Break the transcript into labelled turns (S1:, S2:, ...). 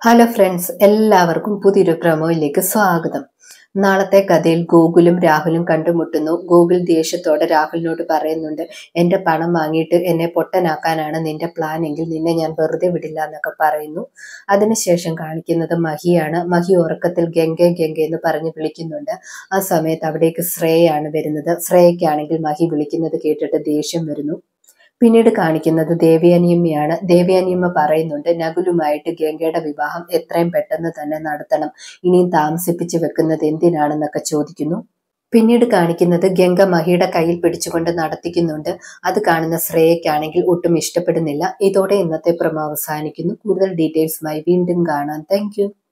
S1: hello friends എല്ലാവർക്കും പുതിയൊരു പ്രമോയിലേക്ക് സ്വാഗതം നാളത്തെ കഥയിൽ ഗോകുലും രാഹുലും കണ്ടുമുട്ടുന്നു ഗോകുൽ ദേഷ്യത്തോടെ രാഹുലിനോട് പറയുന്നുണ്ട് എന്റെ പണം വാങ്ങിയിട്ട് എന്നെ പൊട്ടനാക്കാനാണ് നിന്റെ പ്ലാൻ എങ്കിൽ നിന്നെ ഞാൻ വെറുതെ വിടില്ല എന്നൊക്കെ പറയുന്നു അതിനുശേഷം കാണിക്കുന്നത് മഹിയാണ് മഹി ഉറക്കത്തിൽ ഗംഗെ ഗംഗെ എന്ന് പറഞ്ഞ് വിളിക്കുന്നുണ്ട് ആ സമയത്ത് അവിടേക്ക് ശ്രേയാണ് വരുന്നത് ശ്രേയയ്ക്കാണെങ്കിൽ മഹി വിളിക്കുന്നത് കേട്ടിട്ട് ദേഷ്യം വരുന്നു പിന്നീട് കാണിക്കുന്നത് ദേവയാനിയമ്മയാണ് ദേവയാനിയമ്മ പറയുന്നുണ്ട് നകുലുമായിട്ട് ഗംഗയുടെ വിവാഹം എത്രയും പെട്ടെന്ന് തന്നെ നടത്തണം ഇനിയും താമസിപ്പിച്ച് വെക്കുന്നത് എന്തിനാണെന്നൊക്കെ ചോദിക്കുന്നു പിന്നീട് കാണിക്കുന്നത് ഗംഗ മഹിയുടെ കയ്യിൽ പിടിച്ചുകൊണ്ട് നടത്തിക്കുന്നുണ്ട് അത് കാണുന്ന ശ്രേയയ്ക്കാണെങ്കിൽ ഒട്ടും ഇഷ്ടപ്പെടുന്നില്ല ഇതോടെ ഇന്നത്തെ പ്രമോ അവസാനിക്കുന്നു കൂടുതൽ ഡീറ്റെയിൽസുമായി വീണ്ടും കാണാം താങ്ക്